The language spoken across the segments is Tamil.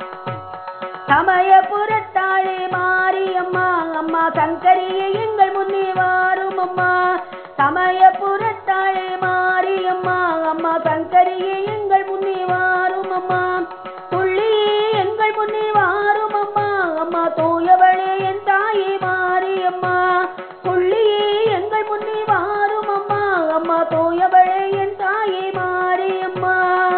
சமயபுரத்தாளே மாரியம்மா அம்மா சங்கரியே எங்கள் முன்னே வாரும் அம்மா சமயபுரத்தாளே மாரியம்மா அம்மா சங்கரியே எங்கள் முன்னே வாரும் அம்மா துள்ளியே எங்கள் முன்னே வாரும் அம்மா அம்மா தூயவளே என் தாயே மாரியம்மா துள்ளியே எங்கள் முன்னே வாரும் அம்மா அம்மா தூயவளே என் தாயே மாரியம்மா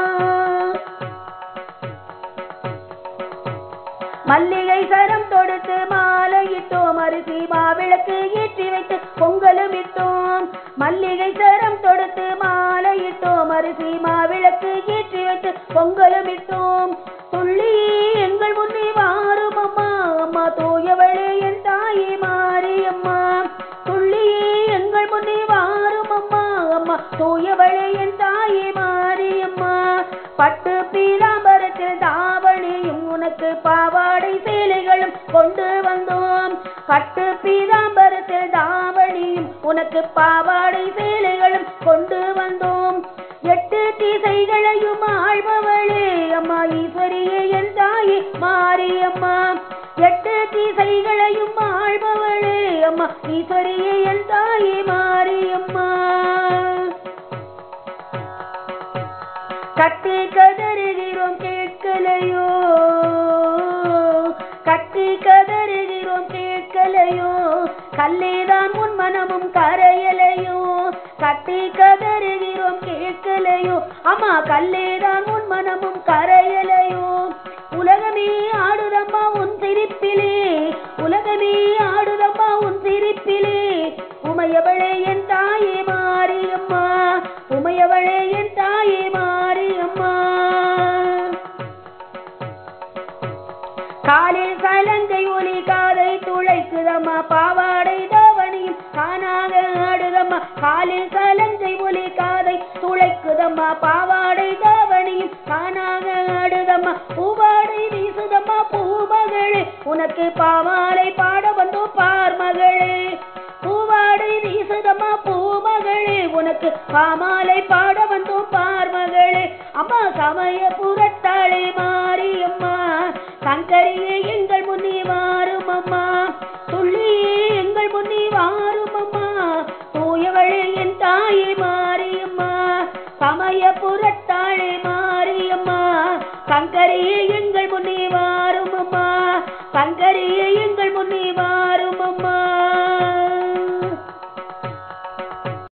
மல்லிகை சரம் தொடுத்து மாலையிட்டோம் அரிசி மாவிளக்கு ஏற்றி வைத்து பொங்கலும் இட்டோம் மல்லிகை சரம் தொடுத்து மாலையிட்டோம் அரிசி மாவிளக்கு ஏற்றி வைத்து பொங்கலும் இட்டோம் துள்ளி எங்கள் முன்னே வாரும் அம்மா அம்மா தூயவளே என் தாயே மாரியம்மா துள்ளி எங்கள் முன்னே வாரும் அம்மா அம்மா தூயவளே என் தாயே மாரியம்மா பட்டு பீதாம்பரத்தில் தாவணியும் உனக்கு பாவாடை சேலைகளும் கொண்டு வந்தோம் பட்டு பீதாம்பரத்தில் தாவணியும் உனக்கு பாவாடை சேலைகளும் கொண்டு வந்தோம் எட்டு திசைகளையும் ஆழ்பவளே அம்மா ஈஸ்வரியே என் தாயே மாரியம்மா எட்டு திசைகளையும் ஆழ்பவளே அம்மா ஈஸ்வரியே என் தாயே மாரியம்மா கட்டி கதறுகிறோம் கேட்கலையோ கட்டி கதறுகிறோம் கேட்கலையோ கல்லேதான் உன் மனமும் கரையலையோ கட்டி கதறுகிறோம் கேட்கலையோ அம்மா கல்லேதான் உன் மனமும் கரையலையோ உலகமே ஆடுதம்மா உன் சிரிப்பிலே உலகமே ஆடுதம்மா உன் சிரிப்பிலே உமையவளே என் தாயே மாரியம்மா உமையவளே என் தாயே மாரியம்மா காலில் சலங்கை ஒலி காதை துளைக்குதம்மா பாவாடை தாவணியும் தானாக ஆடுதம்மா காலில் சலங்கை ஒலி காதை துளைக்குதம்மா பாவாடை தாவணியும் தானாக ஆடுதம்மா பூவாடை வீசுதம்மா பூமகளே உனக்கு பாவாலை பாட வந்தோம் பார் மகளே பூவாடை வீசுதம்மா பூமகளே உனக்கு பாமாலை பாட வந்தோம் பார் மகளே அம்மா சமய புறத்தாளே மாரியம்மா சங்கரியே எங்கள் முன்னே வாரும் அம்மா துள்ளியே எங்கள் முன்னே வாரும் அம்மா தூயவளே என் தாயே மாரியம்மா சமய புறத்தாளே மாரியம்மா சங்கரியே எங்கள் முன்னே வாரும் அம்மா சங்கரியே எங்கள் முன்னே வாரும் அம்மா